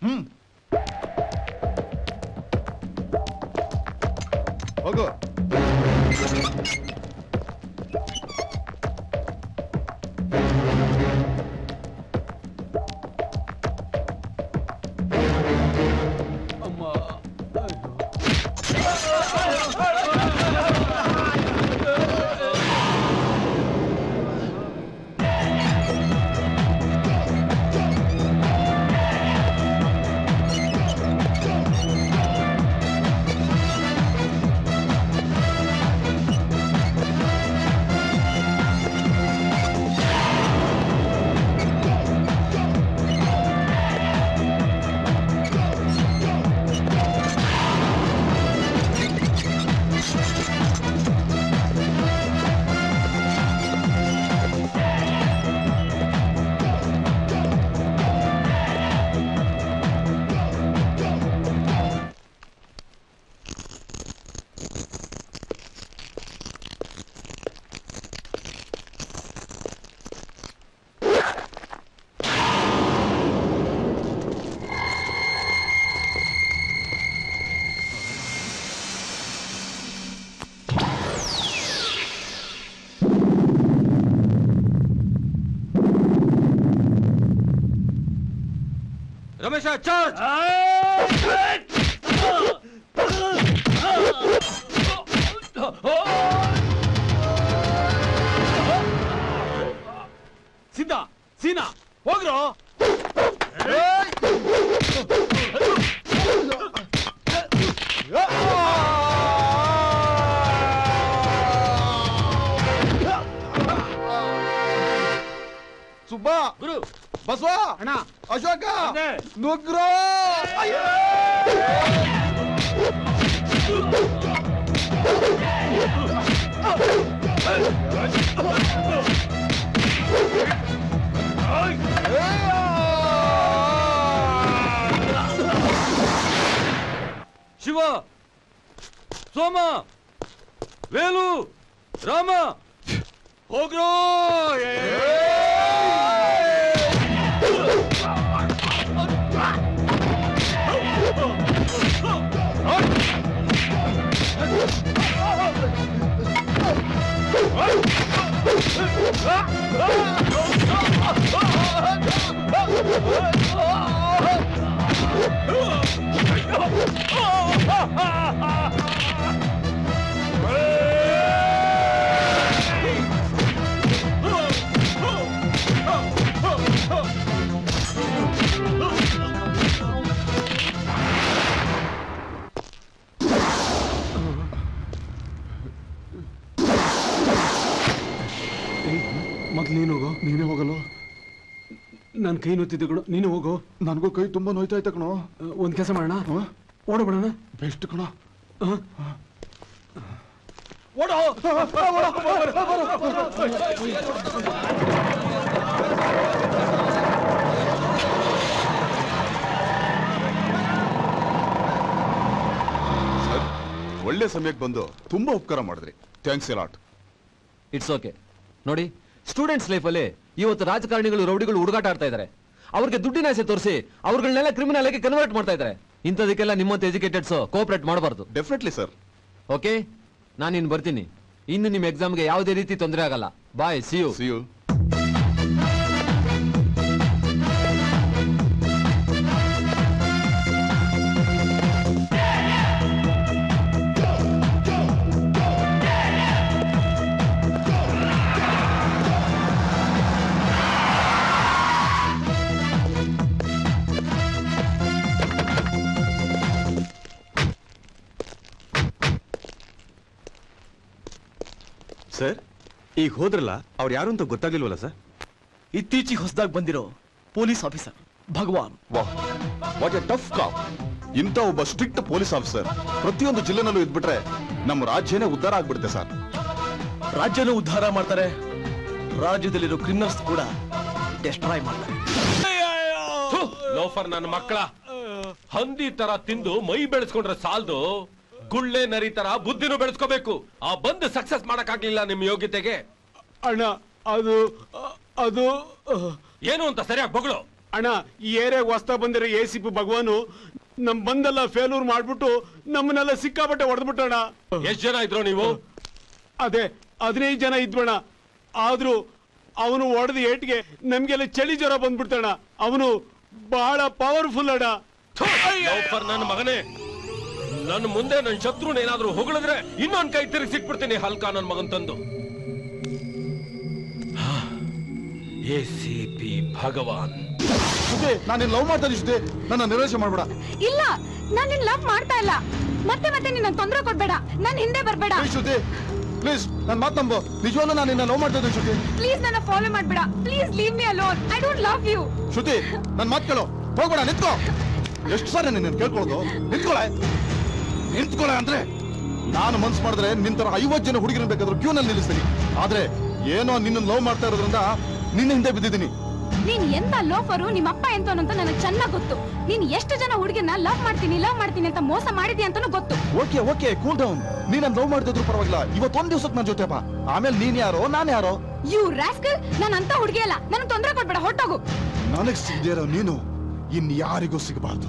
ಹ್ಮ್ ಹೋಗು ರಮೇಶ ಚಾರ್ಜ್ ಸಿದ್ಧ ಸೀನಾ ಹೋಗ್ರು ಸುಬ್ಬ ಗುರು ಬಸವ ಅಣ್ಣ ಅಶೋಕ ಅದೇ. ನುಗ್ರೋ ಶಿವ ಸೋಮ ವೇಲು ರಾಮ ಹೋಗ್ರೋ ಮೊದ್ಲು ನೀನು ಹೋಗೋ ನೀನೇ ಹೋಗಲ್ಲ ನನ್ನ ಕೈ ನೋತಿದ್ದೆ ಕಣೋ ನೀನು ಹೋಗೋ ನನಗೂ ಕೈ ತುಂಬಾ ನೋಯ್ತಾ ಐತೆ ಕಣೋ ಒಂದ್ ಕೆಲಸ ಮಾಡೋಣ ಹ? ಓಡಬಿಡೋಣ ಬೆಸ್ಟ್ ಕಣೋ ಓಡೋ ಸರ್ ಒಳ್ಳೆ ಸಮಯಕ್ಕೆ ಬಂದು ತುಂಬಾ ಉಪಕಾರ ಮಾಡಿದ್ರಿ ಥ್ಯಾಂಕ್ಸ್ ಎಲಾಟ್ ಇಟ್ಸ್ ಓಕೆ ನೋಡಿ ಸ್ಟೂಡೆಂಟ್ಸ್ ಲೈಫಲ್ಲಿ ಇವತ್ತು ರಾಜಕಾರಣಿಗಳು ರೌಡಿಗಳು ಹುಡುಗಾಟ ಆಡ್ತಾ ಇದ್ದಾರೆ ಅವ್ರಿಗೆ ದುಡ್ಡಿನ ಆಸೆ ತೋರಿಸಿ ಅವ್ರಗಳನ್ನೆಲ್ಲ ಕ್ರಿಮಿನಲ್ ಆಗಿ ಕನ್ವರ್ಟ್ ಮಾಡ್ತಾ ಇದ್ದಾರೆ ಇಂಥದಕ್ಕೆಲ್ಲ ನಿಮ್ಮಂತ ಎಜುಕೇಟೆಡ್ಸ್ ಕೋಆಪರೇಟ್ ಮಾಡಬಾರ್ದು ಡೆಫಿನೆಟ್ಲಿ ಸರ್ ಓಕೆ ನಾನು ಇನ್ನು ಬರ್ತೀನಿ ಇನ್ನು ನಿಮ್ಮ ಎಕ್ಸಾಮ್ಗೆ ಯಾವುದೇ ರೀತಿ ತೊಂದರೆ ಆಗಲ್ಲ bye see you see you sir ಈಗ ಹೋದ್ರಲ್ಲ ಅವ್ರು ಯಾರು ಅಂತ ಗೊತ್ತಾಗ್ಲಿಲ್ವಲ್ಲ ಸರ್ ಇತ್ತೀಚೆಗೆ ಹೊಸದಾಗಿ ಬಂದಿರೋ ಪೊಲೀಸ್ ಆಫೀಸರ್ ಭಗವಾನ್ ವಾಹ್ ವಾಟ್ ಎ ಟಫ್ ಕಾಪ್ ಇಂಥ ಒಬ್ಬ ಸ್ಟ್ರಿಕ್ಟ್ ಪೊಲೀಸ್ ಆಫೀಸರ್ ಪ್ರತಿಯೊಂದು ಜಿಲ್ಲೆನಲ್ಲೂ ಇದ್ಬಿಟ್ರೆ ನಮ್ಮ ರಾಜ್ಯನೇ ಉದ್ಧಾರ ಆಗ್ಬಿಡುತ್ತೆ ಸರ್ ರಾಜ್ಯನೂ ಉದ್ಧಾರ ಮಾಡ್ತಾರೆ ರಾಜ್ಯದಲ್ಲಿರೋ ಕ್ರಿಮಿನಲ್ಸ್ ಕೂಡ ಡೆಸ್ಟ್ರಾಯ್ ಮಾಡ್ತಾರೆ ಲೋಫರ್ ನನ್ನ ಮಕ್ಕಳ ಹಂದಿ ತರ ತಿಂದು ಮೈ ಬೆಳೆಸ್ಕೊಂಡ್ರೆ ಸಾಲ್ದು ಗುಳ್ಳೆ ನರಿ ತರ ಬುದ್ಧಿನೂ ಬೆಳೆಸ್ಕೋಬೇಕು ಆ ಬಂದ್ ಸಕ್ಸಸ್ ಮಾಡಕ್ಕಾಗ್ಲಿಲ್ಲ ನಿಮ್ ಯೋಗ್ಯತೆಗೆ ಅಣ್ಣ ಅದು ಅದು ಏನು ಅಂತ ಸರಿಯಾಗಿ ಬಗಳು ಅಣ್ಣ ಈ ಏರಿಯಾಗ ಹೊಸ್ತಾ ಬಂದಿರೋ ಎ ಸಿ ಪಿ ಭಗವಾನು ನಮ್ ಬಂದೆಲ್ಲ ಫೇಲ್ಯೂರ್ ಮಾಡ್ಬಿಟ್ಟು ನಮ್ಮನ್ನೆಲ್ಲ ಸಿಕ್ಕಾಪಟ್ಟೆ ಹೊಡೆದ್ಬಿಟ್ಟಣ ಎಷ್ಟ್ ಜನ ಇದ್ರು ನೀವು ಅದೇ ಹದಿನೈದು ಜನ ಇದ್ವಣ ಆದ್ರೂ ಅವನು ಹೊಡೆದ ಏಟ್ಗೆ ನಮ್ಗೆಲ್ಲ ಚಳಿ ಜ್ವರ ಬಂದ್ಬಿಡ್ತಣ ಅವನು ಬಹಳ ಪವರ್ಫುಲ್ ಅಣ್ಣ ಲೋಫರ್ ನನ್ನ ಮಗನೇ ನನ್ನ ಮುಂದೆ ನನ್ನ ಶತ್ರುನ ಏನಾದ್ರೂ ಹೊಗಳಿದ್ರೆ ಇನ್ನೊಂದ್ ಕೈ ತಿರುಗಿ ಸಿಕ್ಬಿಡ್ತೀನಿ ಹಲ್ಕ ನನ್ನ ಮಗನ್ ತಂದು A C P Bhagwan Shruti ನಾನು ನಿನ್ನ ಲವ್ ಮಾಡ್ತಾ ಇದ್ದೆ ನನ್ನ ನಿರಾಶೆ ಮಾಡ್ಬೇಡ ಇಲ್ಲ ನಾನು ನಿನ್ ಲವ್ ಮಾಡ್ತಾ ಇಲ್ಲ ಮತ್ತೆ ಮತ್ತೆ ನಿನ್ನ ತೊಂದರೆ ಕೊಡ್ಬೇಡ ನನ್ ಹಿಂದೆ ಬರ್ಬೇಡ ಪ್ಲೀಸ್ ಶ್ರುತಿ ಪ್ಲೀಸ್ ನನ್ನ ಮಾತು ನಂಬು ನಿಜವಾಗ್ಲೂ ನಾನು ನಿನ್ನ ಲವ್ ಮಾಡ್ತಾ ಇದ್ದೆ ಶ್ರುತಿ ಪ್ಲೀಸ್ ನನ್ನ ಫಾಲೋ ಮಾಡ್ಬೇಡ please leave me alone I don't love you Shruti ನನ್ನ ಮಾತು ಕೇಳು ಹೋಗ್ಬೇಡ ನಿಂತ್ಕೋ ಎಷ್ಟು ಸಾರಿ ನಿನ್ನ ಕೇಳ್ಕೊಳ್ಳೋದು ನಿಂತ್ಕೊಳೆ ನಿಂತ್ಕೊಳೆ ಅಂದ್ರೆ ನಾನು ಮನ್ಸು ಮಾಡಿದ್ರೆ ನಿಂತರ ಐವತ್ತು ಜನ ಹುಡುಗಿರನ್ ಬೇಕಾದ್ರೂ ಕ್ಯೂನಲ್ಲಿ ನಿಲ್ಲಿಸ್ತೀನಿ ಆದ್ರೆ ಏನೋ ನಿನ್ನ ಲವ್ ಮಾಡ್ತಾ ಇರೋದ್ರಿಂದ ನಿನ್ನ ಹಿಂದೆ ಬಿದ್ದಿದ್ದೀನಿ ನೀನ್ ಎಂತ ಲೋಫರು ನಿಮ್ಮ ಅಪ್ಪ ಎಂತವನು ಅಂತ ನನಗೆ ಚೆನ್ನಾಗ್ ಗೊತ್ತು ನೀನ್ ಎಷ್ಟು ಜನ ಹುಡುಗಿನ ಲವ್ ಮಾಡ್ತೀನಿ ಲವ್ ಮಾಡ್ತೀನಿ ಅಂತ ಮೋಸ ಮಾಡಿದ್ಯಾ ಅಂತಾನು ಗೊತ್ತು ಓಕೆ ಓಕೆ ಕೂಲ್ ಡೌನ್ ನೀನ್ ನನ್ನ ಲವ್ ಮಾಡ್ತಿದ್ರು ಪರವಾಗಿಲ್ಲ ಇವತ್ತೊಂದ್ ದಿವ್ಸಕ್ಕೆ ನನ್ನ ಜೊತೆ ಬಾ ಆಮೇಲೆ ನೀನ್ ಯಾರೋ ನಾನ್ ಯಾರೋ ಯು ರಾಸ್ಕಲ್ ನಾನು ಅಂತ ಹುಡುಗಿ ಅಲ್ಲ ನನಗೆ ತೊಂದರೆ ಕೊಡ್ಬೇಡ ಹೊಟ್ಟೋಗು ನನಗ್ ಸಿಗದೇ ಇರೋ ನೀನು ಇನ್ ಯಾರಿಗೂ ಸಿಗಬಾರ್ದು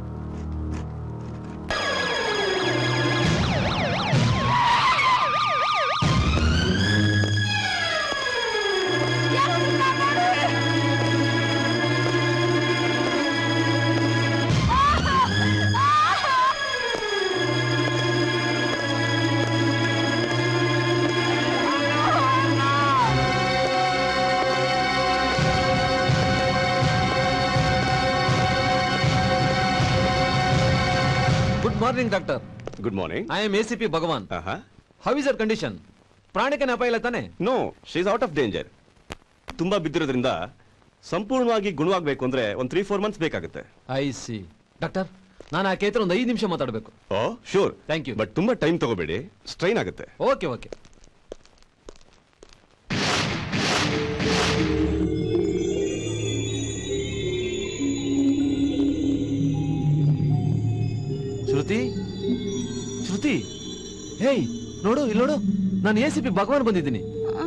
good morning doctor good morning I am A C P Bhagwan how is your condition ಪ್ರಾಣಕ್ಕೆ ಅಪಾಯ ಇಲ್ಲ ತಾನೆ no she is out of danger ತುಂಬಾ ಬಿದ್ದಿರೋದ್ರಿಂದ ಸಂಪೂರ್ಣವಾಗಿ ಗುಣವಾಗಬೇಕು ಅಂದ್ರೆ ಒಂದು ತ್ರೀ ಫೋರ್ ಮಂತ್ಸ್ ಬೇಕಾಗುತ್ತೆ ಐ ಸಿ ಡಾಕ್ಟರ್ ನಾನು ಆ ಕೇತ್ರ ಒಂದು ಐದು ನಿಮಿಷ ಮಾತಾಡಬೇಕು oh sure Thank you. But ತುಂಬಾ ಟೈಮ್ ತಗೋಬೇಡಿ ಸ್ಟ್ರೈನ್ ಆಗುತ್ತೆ okay okay Shruti Shruti hey ನೋಡು ಇಲ್ಲಿ ನೋಡು ನಾನು ಎ ಸಿ ಪಿ ಭಗವಾನ್ ಬಂದಿದ್ದೀನಿ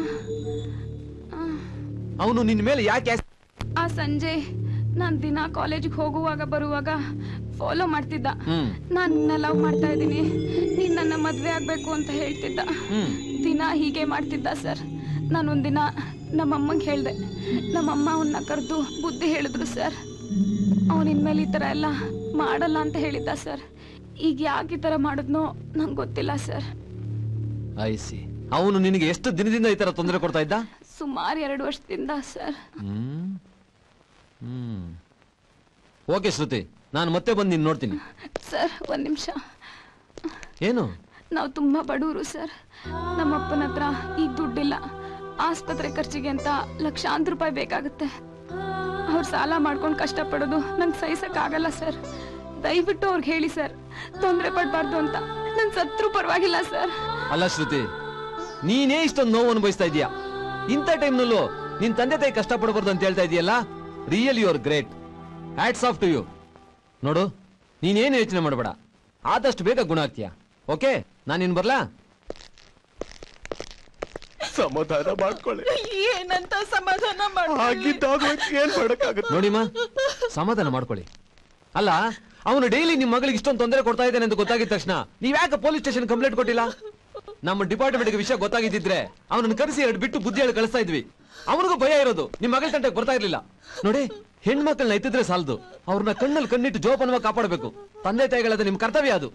ಅವನು ನಿನ್ನ ಮೇಲೆ ಯಾಕೆ ಆಸ್- ಆ ಸಂಜೆ ನಾನ್ ದಿನ ಕಾಲೇಜಿಗೆ ಹೋಗುವಾಗ ಬರುವಾಗ ಫಾಲೋ ಮಾಡ್ತಿದ್ದ ಹ್ಮ್. ನಾನ್ ನಿನ್ನ ಲವ್ ಮಾಡ್ತಾ ಇದ್ದೀನಿ ನೀನ್ ನನ್ನ ಮದ್ವೆ ಆಗ್ಬೇಕು ಅಂತ ಹೇಳ್ತಿದ್ದ ಹ್ಮ್. ದಿನ ಹೀಗೆ ಮಾಡ್ತಿದ್ದ ಸರ್ ನಾನೊಂದಿನ ನಮ್ಮಮ್ಮಂಗೆ ಹೇಳ್ದೆ ನಮ್ಮಮ್ಮ ಅವನ್ನ ಕರೆದು ಬುದ್ಧಿ ಹೇಳಿದ್ರು ಸರ್ ಅವನ ಇನ್ಮೇಲೆ ಈ ಥರ ಎಲ್ಲ ಮಾಡಲ್ಲ ಅಂತ ಹೇಳಿದ್ದ ಸರ್ ಈಗ ಯಾಕೆ ಈ ಥರ ಮಾಡಿದ್ನೋ ನಂಗೆ ಗೊತ್ತಿಲ್ಲ ಸರ್ ಐ ಸಿ ಅವನು ನಿನಗೆ ಎಷ್ಟು ದಿನದಿಂದ ಈ ತರ ತೊಂದರೆ ಕೊಡ್ತಾ ಇದ್ದ ಸುಮಾರು ಎರಡು ವರ್ಷದಿಂದ ಸರ್ ಹ್ಮ್ ಹ್ಮ್ ಓಕೆ ಶ್ರುತಿ ನಾನು ಮತ್ತೆ ಬಂದು ನಿನ್ನ ನೋಡ್ತೀನಿ ಸರ್ ಒಂದ್ ನಿಮಿಷ ಏನು ನಾವು ತುಂಬಾ ಬಡವರು ಸರ್ ನಮ್ಮಪ್ಪನ ಹತ್ರ ಈಗ ದುಡ್ಡಿಲ್ಲ ಆಸ್ಪತ್ರೆ ಖರ್ಚಿಗೆ ಅಂತ ಲಕ್ಷಾಂತರ ರೂಪಾಯಿ ಬೇಕಾಗುತ್ತೆ ಅವ್ರು ಸಾಲ ಮಾಡ್ಕೊಂಡು ಕಷ್ಟಪಡೋದು ನಂಗೆ ಸಹಿಸಕ್ ಆಗಲ್ಲ ಸರ್ ದಯವಿಟ್ಟು ಅವ್ರಿಗೆ ಹೇಳಿ ಸರ್ ತೊಂದರೆ ಪಡಬಾರ್ದು ಅಂತ ನನ್ ಸತ್ರು ಪರವಾಗಿಲ್ಲ ಸರ್ ಅಲ್ಲ ಶ್ರುತಿ ನೀನೇ ಇಷ್ಟೊಂದು ನೋವು ಅನುಭವಿಸ್ತಾ ಇದೀಯಾ ಇಂಥ ಟೈಮ್ನಲ್ಲೂ ನಿನ್ ತಂದೆ ತಾಯಿ ಕಷ್ಟ ಪಡಬಾರ್ದು ಅಂತ ಹೇಳ್ತಾ ಇದೀಯಲ್ಲ real you are great hats off to you ನೋಡು ನೀನೇನು ಯೋಚನೆ ಮಾಡಬೇಡ ಆದಷ್ಟು ಬೇಗ ಗುಣ ಆಗ್ತೀಯಾ ಓಕೆ ನಾನು ಇನ್ ಬರ್ಲಾ ಸಮಾಧಾನ ಮಾಡ್ಕೊಳ್ಳಿ ಏನಂತ ಸಮಾಧಾನ ಆಗಿದ್ದಾಗ ಏನ್ ಮಾಡಕ್ಕಾಗುತ್ತೆ ನೋಡಿಮ್ಮ ಸಮಾಧಾನ ಮಾಡ್ಕೊಳ್ಳಿ ಅಲ್ಲ ಅವನು ಡೈಲಿ ನಿಮ್ ಮಗಳಿಗೆ ಇಷ್ಟೊಂದು ತೊಂದರೆ ಕೊಡ್ತಾ ಇದ್ದಾನೆ ಅಂತ ಗೊತ್ತಾಗಿದ ತಕ್ಷಣ ನೀವ್ ಯಾಕೆ ಪೊಲೀಸ್ ಸ್ಟೇಷನ್ ಕಂಪ್ಲೇಂಟ್ ಕೊಟ್ಟಿಲ್ಲ ನಮ್ಮ ಡಿಪಾರ್ಟ್ಮೆಂಟ್ಗೆ ವಿಷಯ ಗೊತ್ತಾಗಿದ್ದಿದ್ರೆ ಅವನನ್ನ ಕರೆಸಿ ಎರಡು ಬಿಟ್ಟು ಬುದ್ಧಿ ಹೇಳಿ ಕಳಿಸ್ತಾ ಇದ್ವಿ ಅವನಿಗೂ ಭಯ ಇರೋದು ನಿಮ್ ಮಗಳ ತಂಟೆಗೆ ಬರ್ತಾ ಇರ್ಲಿಲ್ಲ ನೋಡಿ ಹೆಣ್ಮಕ್ಳನ್ನ ಎತ್ತಿದ್ರೆ ಸಾಲದು ಅವ್ರನ್ನ ಕಣ್ಣಲ್ಲಿ ಕಣ್ಣಿಟ್ಟು ಜೋಪಾನವಾಗಿ ಕಾಪಾಡಬೇಕು ತಂದೆ ತಾಯಿಗಳದ ನಿಮ್ ಕರ್ತವ್ಯ ಅದು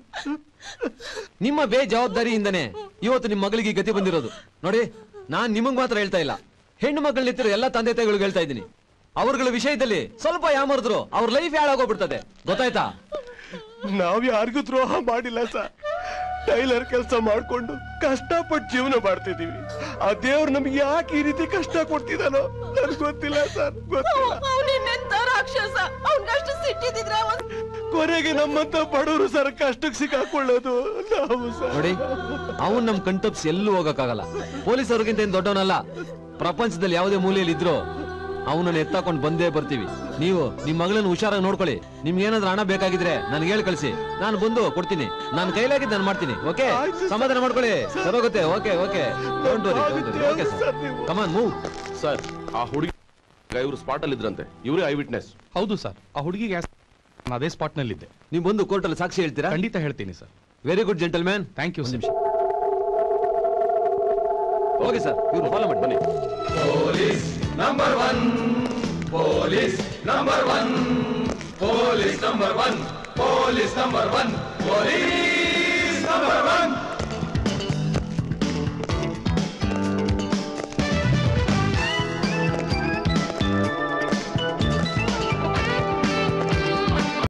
ನಿಮ್ಮ ಬೇಜವಾಬ್ದಾರಿಯಿಂದನೇ ಇವತ್ತು ನಿಮ್ ಮಗಳಿಗೆ ಈ ಗತಿ ಬಂದಿರೋದು ನೋಡಿ ನಾನ್ ನಿಮಗ್ ಮಾತ್ರ ಹೇಳ್ತಾ ಇಲ್ಲ ಹೆಣ್ಣು ಮಕ್ಕಳನ್ನ ಎತ್ತಿರೋ ಎಲ್ಲ ತಂದೆ ತಾಯಿಗಳಿಗೆ ಹೇಳ್ತಾ ಇದ್ದೀನಿ ಅವ್ರಗಳ ವಿಷಯದಲ್ಲಿ ಸ್ವಲ್ಪ ಯಾಮರ್ದ್ರು ಅವ್ರ ಲೈಫ್ ಹಾಳಾಗೋಗ್ಬಿಡ್ತದೆ ಗೊತ್ತಾಯ್ತಾ ನಾವ್ ಯಾರಿಗೂ ದ್ರೋಹ ಮಾಡಿಲ್ಲ ಸರ್ ಟೈಲರ್ ಕೆಲಸ ಮಾಡ್ಕೊಂಡು ಕಷ್ಟಪಟ್ಟು ಜೀವನ ಮಾಡ್ತಿದೀವಿ ಆ ದೇವ್ರು ನಮ್ಗೆ ಯಾಕೆ ಈ ರೀತಿ ಕಷ್ಟ ಕೊಡ್ತಿದಾನೋ ನನ್ಗೆ ಗೊತ್ತಿಲ್ಲ ಸರ್ ಗೊತ್ತಿಲ್ಲ ಅವನೆಂತ ರಾಕ್ಷಸ ಅವನಷ್ಟು ಸಿಟ್ಟಿದ್ರೆ ಕೊನೆಗೆ ನಮ್ಮಂತ ಬಡವರು ಸರ್ ಕಷ್ಟಕ್ಕೆ ಸಿಕ್ಕಾಕೊಳ್ಳೋದು ನಾವು ಸರ್ ನೋಡಿ ಅವನ್ ನಮ್ ಕಣ್ತಪ್ಸಿ ಎಲ್ಲೂ ಹೋಗಕ್ಕಾಗಲ್ಲ ಪೊಲೀಸ್ ಅವ್ರಿಗಿಂತ ಏನ್ ದೊಡ್ಡವನಲ್ಲ ಪ್ರಪಂಚದಲ್ಲಿ ಯಾವುದೇ ಮೂಲೆಯಲ್ಲಿ ಇದ್ರು ಅವನನ್ನ ಎತ್ತಾಕೊಂಡು ಬಂದೇ ಬರ್ತೀವಿ ನೀವು ನಿಮ್ ಮಗಳನ್ನ ಹುಷಾರಾಗಿ ನೋಡ್ಕೊಳ್ಳಿ ನಿಮ್ಗೆ ಏನಾದ್ರೂ ಹಣ ಬೇಕಾಗಿದ್ರೆ ನನ್ಗೆ ಹೇಳಿ ಕಳಿಸಿ ನಾನು ಬಂದು ಕೊಡ್ತೀನಿ ನಾನು ಕೈಲಾಗಿದ್ದು ನಾನು ಮಾಡ್ತೀನಿ ಓಕೆ ಸಮಾಧಾನ ಮಾಡ್ಕೊಳ್ಳಿ ಸರೋಗುತ್ತೆ okay okay don't worry okay sir come on move sir ಆ ಹುಡುಗಿ ಇವರು ಸ್ಪಾಟ್ ಅಲ್ಲಿ ಇದ್ರಂತೆ ಇವರೇ ಐ ವಿಟ್ನೆಸ್ ಹೌದು ಸರ್ ಆ ಹುಡುಗಿಗೆ ನಾನು ಅದೇ ಸ್ಪಾಟ್ ನಲ್ಲಿದ್ದೆ ನೀವು ಬಂದು ಕೋರ್ಟಲ್ಲಿ ಸಾಕ್ಷಿ ಹೇಳ್ತೀರಾ ಖಂಡಿತ ಹೇಳ್ತೀನಿ sir very good gentleman thank you ನಿಮಿಷ ಓಕೆ ಸರ್ ಇವ್ರು ಫಾಲೋ ಮಾಡಿ ಬನ್ನಿ number one police number one police number one police